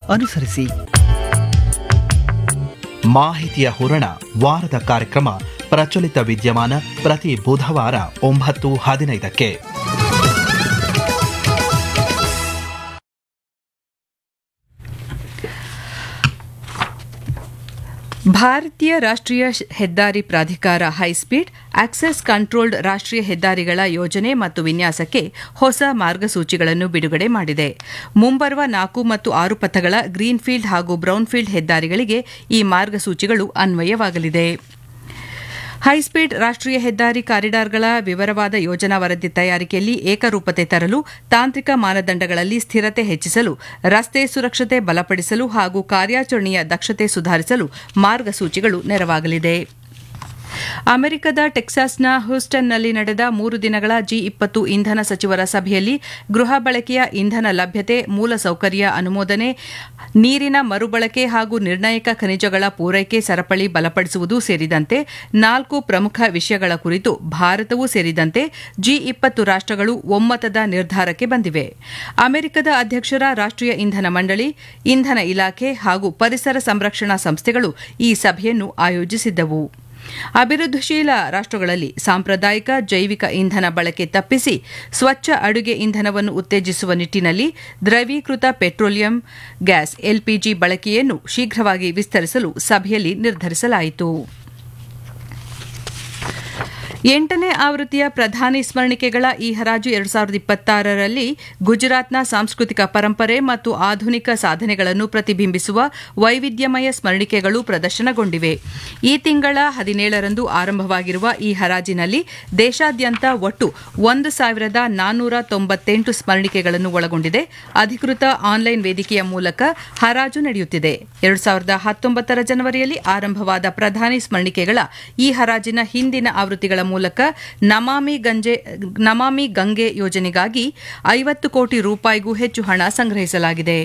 ಅನುಸರಿಸಿ ಮಾಹಿತಿಯ ಹೂರಣ ವಾರದ ಕಾರ್ಯಕ್ರಮ ಪ್ರಚಲಿತ ವಿದ್ಯಮಾನ ಪ್ರತಿ ಬುಧವಾರ ಒಂಬತ್ತು ಹದಿನೈದಕ್ಕೆ ಭಾರತೀಯ ರಾಷ್ಟ್ರೀಯ ಹೆದ್ದಾರಿ ಪ್ರಾಧಿಕಾರ ಹೈಸ್ಪೀಡ್ ಆಕ್ಸೆಸ್ ಕಂಟ್ರೋಲ್ಡ್ ರಾಷ್ಟ್ರೀಯ ಹೆದ್ದಾರಿಗಳ ಯೋಜನೆ ಮತ್ತು ವಿನ್ಯಾಸಕ್ಕೆ ಹೊಸ ಮಾರ್ಗಸೂಚಿಗಳನ್ನು ಬಿಡುಗಡೆ ಮಾಡಿದೆ ಮುಂಬರುವ ನಾಲ್ಕು ಮತ್ತು ಆರು ಪಥಗಳ ಗ್ರೀನ್ಫೀಲ್ಡ್ ಹಾಗೂ ಬ್ರೌನ್ಫೀಲ್ಡ್ ಹೆದ್ದಾರಿಗಳಿಗೆ ಈ ಮಾರ್ಗಸೂಚಿಗಳು ಅನ್ವಯವಾಗಲಿದೆ ಹೈಸ್ಪೀಡ್ ರಾಷ್ಟ್ರೀಯ ಹೆದ್ದಾರಿ ಕಾರಿಡಾರ್ಗಳ ವಿವರವಾದ ಯೋಜನಾ ವರದಿ ತಯಾರಿಕೆಯಲ್ಲಿ ಏಕರೂಪತೆ ತರಲು ತಾಂತ್ರಿಕ ಮಾನದಂಡಗಳಲ್ಲಿ ಸ್ಥಿರತೆ ಹೆಚ್ಚಿಸಲು ರಸ್ತೆ ಸುರಕ್ಷತೆ ಬಲಪಡಿಸಲು ಹಾಗೂ ಕಾರ್ಯಾಚರಣೆಯ ದಕ್ಷತೆ ಸುಧಾರಿಸಲು ಮಾರ್ಗಸೂಚಿಗಳು ನೆರವಾಗಲಿದೆ ಅಮೆರಿಕದ ಟೆಕ್ಸಾಸ್ನ ಹ್ಯೂಸ್ಟನ್ನಲ್ಲಿ ನಡೆದ ಮೂರು ದಿನಗಳ ಜಿ ಇಪ್ಪತ್ತು ಇಂಧನ ಸಚಿವರ ಸಭೆಯಲ್ಲಿ ಗೃಹ ಬಳಕೆಯ ಇಂಧನ ಲಭ್ಯತೆ ಮೂಲಸೌಕರ್ಯ ಅನುಮೋದನೆ ನೀರಿನ ಮರುಬಳಕೆ ಹಾಗೂ ನಿರ್ಣಾಯಕ ಖನಿಜಗಳ ಪೂರೈಕೆ ಸರಪಳಿ ಬಲಪಡಿಸುವುದು ಸೇರಿದಂತೆ ನಾಲ್ಕು ಪ್ರಮುಖ ವಿಷಯಗಳ ಕುರಿತು ಭಾರತವೂ ಸೇರಿದಂತೆ ಜಿ ಇಪ್ಪತ್ತು ರಾಷ್ಟಗಳು ಒಮ್ಮತದ ನಿರ್ಧಾರಕ್ಕೆ ಬಂದಿವೆ ಅಮೆರಿಕದ ಅಧ್ಯಕ್ಷರ ರಾಷ್ಟ್ರೀಯ ಇಂಧನ ಮಂಡಳಿ ಇಂಧನ ಇಲಾಖೆ ಹಾಗೂ ಪರಿಸರ ಸಂರಕ್ಷಣಾ ಸಂಸ್ಥೆಗಳು ಈ ಸಭೆಯನ್ನು ಆಯೋಜಿಸಿದ್ದವು ಅಭಿವೃದ್ಧಿಶೀಲ ರಾಷ್ಟಗಳಲ್ಲಿ ಸಾಂಪ್ರದಾಯಿಕ ಜೈವಿಕ ಇಂಧನ ಬಳಕೆ ತಪ್ಪಿಸಿ ಸ್ವಚ್ಛ ಅಡುಗೆ ಇಂಧನವನ್ನು ಉತ್ತೇಜಿಸುವ ನಿಟ್ಟಿನಲ್ಲಿ ದ್ರವೀಕೃತ ಪೆಟ್ರೋಲಿಯಂ ಗ್ಯಾಸ್ ಎಲ್ಪಿಜಿ ಬಳಕೆಯನ್ನು ಶೀಘ್ರವಾಗಿ ವಿಸ್ತರಿಸಲು ಸಭೆಯಲ್ಲಿ ನಿರ್ಧರಿಸಲಾಯಿತು ಎಂಟನೇ ಆವೃತ್ತಿಯ ಪ್ರಧಾನಿ ಸ್ಮರಣಿಕೆಗಳ ಈ ಹರಾಜು ಎರಡು ಸಾವಿರದ ಇಪ್ಪತ್ತಾರರಲ್ಲಿ ಗುಜರಾತ್ನ ಸಾಂಸ್ಕೃತಿಕ ಪರಂಪರೆ ಮತ್ತು ಆಧುನಿಕ ಸಾಧನೆಗಳನ್ನು ಪ್ರತಿಬಿಂಬಿಸುವ ವೈವಿಧ್ಯಮಯ ಸ್ಮರಣಿಕೆಗಳು ಪ್ರದರ್ಶನಗೊಂಡಿವೆ ಈ ತಿಂಗಳ ಹದಿನೇಳರಂದು ಆರಂಭವಾಗಿರುವ ಈ ಹರಾಜಿನಲ್ಲಿ ದೇಶಾದ್ಯಂತ ಒಟ್ಟು ಒಂದು ಸಾವಿರದ ನಾನ್ನೂರ ತೊಂಬತ್ತೆಂಟು ಸ್ಮರಣಿಕೆಗಳನ್ನು ಒಳಗೊಂಡಿದೆ ಅಧಿಕೃತ ಆನ್ಲೈನ್ ವೇದಿಕೆಯ ಮೂಲಕ ಹರಾಜು ನಡೆಯುತ್ತಿದೆ ಎರಡು ಸಾವಿರದ ಹತ್ತೊಂಬತ್ತರ ಜನವರಿಯಲ್ಲಿ ಆರಂಭವಾದ ಪ್ರಧಾನಿ ಸ್ಮರಣಿಕೆಗಳ ಈ ಹರಾಜಿನ ಹಿಂದಿನ ಆವೃತ್ತಿಗಳ ಮೂಲಕ ನಮಾಮಿ ಗಂಜೆ ನಮಾಮಿ ಗಂಗೆ ಯೋಜನೆಗಾಗಿ ಐವತ್ತು ಕೋಟಿ ರೂಪಾಯಿಗೂ ಹೆಚ್ಚು ಹಣ ಸಂಗ್ರಹಿಸಲಾಗಿದೆ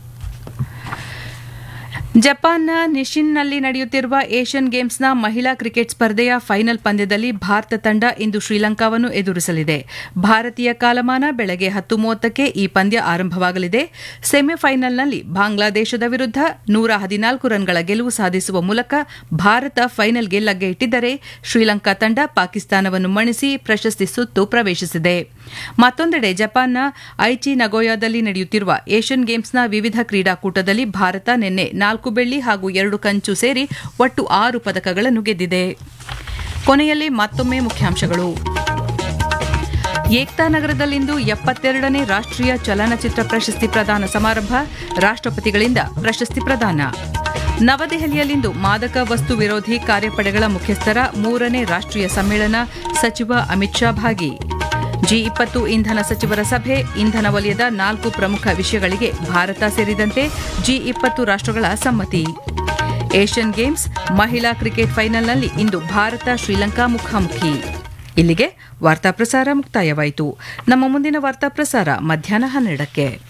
ಜಪಾನ್ನ ನಿಶಿನ್ನಲ್ಲಿ ನಡೆಯುತ್ತಿರುವ ಏಷ್ಯನ್ ಗೇಮ್ಸ್ನ ಮಹಿಳಾ ಕ್ರಿಕೆಟ್ ಸ್ಪರ್ಧೆಯ ಫೈನಲ್ ಪಂದ್ಯದಲ್ಲಿ ಭಾರತ ತಂಡ ಇಂದು ಶ್ರೀಲಂಕಾವನ್ನು ಎದುರಿಸಲಿದೆ ಭಾರತೀಯ ಕಾಲಮಾನ ಬೆಳಗ್ಗೆ ಹತ್ತು ಮೂವತ್ತಕ್ಕೆ ಈ ಪಂದ್ಯ ಆರಂಭವಾಗಲಿದೆ ಸೆಮಿಫೈನಲ್ನಲ್ಲಿ ಬಾಂಗ್ಲಾದೇಶದ ವಿರುದ್ಧ ನೂರ ಹದಿನಾಲ್ಕು ರನ್ಗಳ ಗೆಲುವು ಸಾಧಿಸುವ ಮೂಲಕ ಭಾರತ ಫೈನಲ್ಗೆ ಲಗ್ಗೆ ಇಟ್ಟಿದ್ದರೆ ಶ್ರೀಲಂಕಾ ತಂಡ ಪಾಕಿಸ್ತಾನವನ್ನು ಮಣಿಸಿ ಪ್ರಶಸ್ತಿ ಸುತ್ತು ಪ್ರವೇಶಿಸಿದೆ ಮತ್ತೊಂದೆಡೆ ಜಪಾನ್ನ ಐಚಿ ನಗೋಯಾದಲ್ಲಿ ನಡೆಯುತ್ತಿರುವ ಏಷ್ಯನ್ ಗೇಮ್ಸ್ನ ವಿವಿಧ ಕ್ರೀಡಾಕೂಟದಲ್ಲಿ ಭಾರತ ನಿನ್ನೆ ನಾಲ್ಕು ಬೆಳ್ಳಿ ಹಾಗೂ ಎರಡು ಕಂಚು ಸೇರಿ ಒಟ್ಟು ಆರು ಪದಕಗಳನ್ನು ಗೆದ್ದಿದೆ ಕೊನೆಯಲ್ಲಿ ಮತ್ತೊಮ್ಮೆ ಮುಖ್ಯಾಂಶಗಳು ಏಕ್ತಾ ನಗರದಲ್ಲಿಂದು ಎಪ್ಪತ್ತೆರಡನೇ ರಾಷ್ಟ್ರೀಯ ಚಲನಚಿತ್ರ ಪ್ರಶಸ್ತಿ ಪ್ರದಾನ ಸಮಾರಂಭ ರಾಷ್ಟ್ರಪತಿಗಳಿಂದ ಪ್ರಶಸ್ತಿ ಪ್ರದಾನ ನವದೆಹಲಿಯಲ್ಲಿಂದು ಮಾದಕ ವಸ್ತು ವಿರೋಧಿ ಕಾರ್ಯಪಡೆಗಳ ಮುಖ್ಯಸ್ಥರ ಮೂರನೇ ರಾಷ್ಟ್ರೀಯ ಸಮ್ಮೇಳನ ಸಚಿವ ಅಮಿತ್ ಶಾ ಭಾಗಿ ಜಿ ಇಪ್ಪತ್ತು ಇಂಧನ ಸಚಿವರ ಸಭೆ ಇಂಧನ ವಲಯದ ನಾಲ್ಕು ಪ್ರಮುಖ ವಿಷಯಗಳಿಗೆ ಭಾರತ ಸೇರಿದಂತೆ ಜಿ ಇಪ್ಪತ್ತು ರಾಷ್ಟ್ರಗಳ ಸಮ್ಮತಿ ಏಷ್ಯನ್ ಗೇಮ್ಸ್ ಮಹಿಳಾ ಕ್ರಿಕೆಟ್ ಫೈನಲ್ನಲ್ಲಿ ಇಂದು ಭಾರತ ಶ್ರೀಲಂಕಾ ಮುಖಾಮುಖಿ ಇಲ್ಲಿಗೆ ವಾರ್ತಾ ಪ್ರಸಾರ ಮುಕ್ತಾಯವಾಯಿತು ನಮ್ಮ ಮುಂದಿನ ವಾರ್ತಾ ಪ್ರಸಾರ ಮಧ್ಯಾಹ್ನ ಹನ್ನೆರಡಕ್ಕೆ